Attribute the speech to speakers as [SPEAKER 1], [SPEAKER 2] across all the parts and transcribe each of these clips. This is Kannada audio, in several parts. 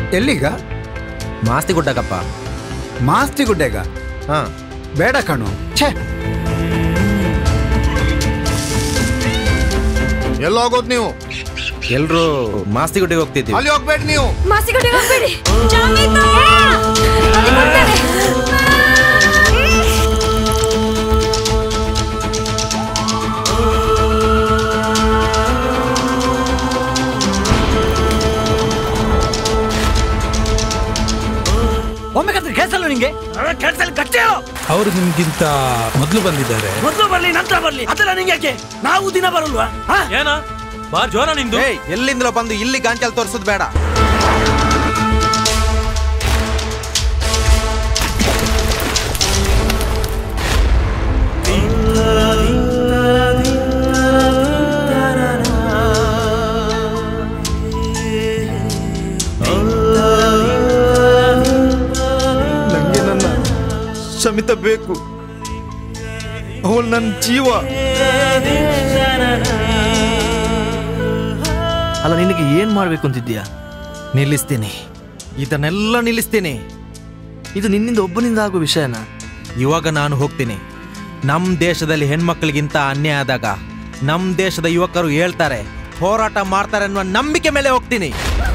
[SPEAKER 1] ಎಲ್ಲಿಗ
[SPEAKER 2] ಮಾಸ್ತಿ ಗುಡ್ಡಕಪ್ಪ
[SPEAKER 1] ಮಾಸ್ತಿ ಗುಡ್ಡೆಗ
[SPEAKER 2] ಹಾ
[SPEAKER 1] ಬೇಡ ಕಣು ಛೇ
[SPEAKER 3] ಎಲ್ಲಿ ಹೋಗೋದು ನೀವು
[SPEAKER 2] ಎಲ್ರು ಮಾಸ್ತಿ ಗುಡ್ಡೆಗೆ ಹೋಗ್ತಿದ್ದೀವಿ
[SPEAKER 3] ಅಲ್ಲಿ ಹೋಗ್ಬೇಡಿ ನೀವು
[SPEAKER 4] ಮಾಸಿಗಡೆ ಹೋಗ್ಬೇಡಿ ಜಾಮೀನು
[SPEAKER 5] ಒಮ್ಮೆ ಕತ್ರಿ ಕೇಸಲ್ಲ ನಿಂಗೆ
[SPEAKER 6] ಕೆಲಸದಲ್ಲಿ ಗಟ್ಟಿ ಹೇಳು
[SPEAKER 7] ಅವರು ನಿಮ್ಗಿಂತ ಮೊದಲು ಬಂದಿದ್ದಾರೆ
[SPEAKER 6] ಮೊದಲು ಬರ್ಲಿ ನಂತರ ಬರ್ಲಿ ಅದೆಲ್ಲ ನಿಂಗೆ ಯಾಕೆ ನಾವು ದಿನ ಬರಲ್ವಾ ಹಾ?
[SPEAKER 5] ಏನ ಬಾ ಜೋರ ನಿಂದು
[SPEAKER 2] ಏಯ್ ಎಲ್ಲಿಂದಲೋ ಬಂದು ಇಲ್ಲಿ ಗಾಂಚಲ್ ತೋರಿಸೋದು ಬೇಡ
[SPEAKER 3] ನನಗೆ ನನ್ನ ಶಮಿತ ಬೇಕು ಅವಳು ನನ್ನ ಜೀವ
[SPEAKER 6] ಅಲ್ಲ ನಿನಗೆ ಏನ್ ಮಾಡ್ಬೇಕು ಅಂತಿದ್ಯಾ
[SPEAKER 2] ನಿಲ್ಲಿಸ್ತೀನಿ ಇದನ್ನೆಲ್ಲ ನಿಲ್ಲಿಸ್ತೀನಿ
[SPEAKER 6] ಇದು ನಿನ್ನಿಂದ ಒಬ್ಬನಿಂದ ಆಗೋ ವಿಷಯನಾ
[SPEAKER 2] ಇವಾಗ ನಾನು ಹೋಗ್ತೀನಿ ನಮ್ಮ ದೇಶದಲ್ಲಿ ಹೆಣ್ಮಕ್ಳಿಗಿಂತ ಅನ್ಯಾಯ ಆದಾಗ ನಮ್ಮ ದೇಶದ ಯುವಕರು ಹೇಳ್ತಾರೆ ಹೋರಾಟ ಮಾಡ್ತಾರೆ ಅನ್ನುವ ನಂಬಿಕೆ ಮೇಲೆ ಹೋಗ್ತೀನಿ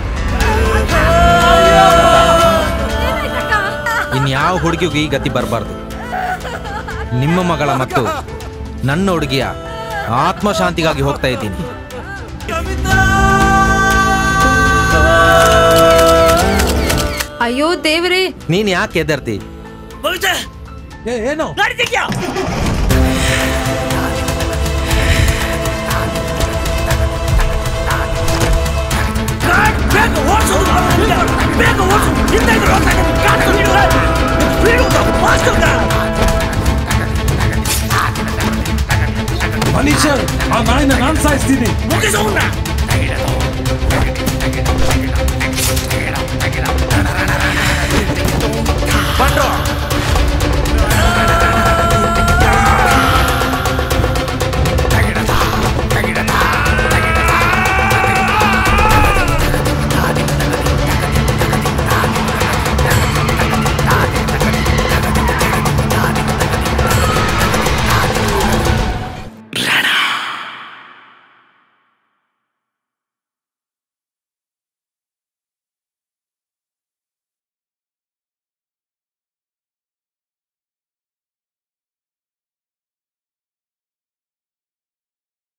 [SPEAKER 2] ಇನ್ಯಾವ ಹುಡುಗಿಗೂ ಈ ಗತಿ ಬರಬಾರ್ದು ನಿಮ್ಮ ಮಗಳ ಮತ್ತು ನನ್ನ ಹುಡುಗಿಯ ಆತ್ಮಶಾಂತಿಗಾಗಿ ಹೋಗ್ತಾ ಇದ್ದೀನಿ
[SPEAKER 4] ಅಯ್ಯೋ ದೇವ್ರೇ
[SPEAKER 2] ನೀನ್ ಯಾಕೆ ಎದರ್ತಿ
[SPEAKER 5] ಏನು ಮನುಷ್ಯ ಆ ನಾಯಿನ ನಾನ್ ಸಾಯಿಸ್ತೀನಿ
[SPEAKER 2] ಬಂದ್ರು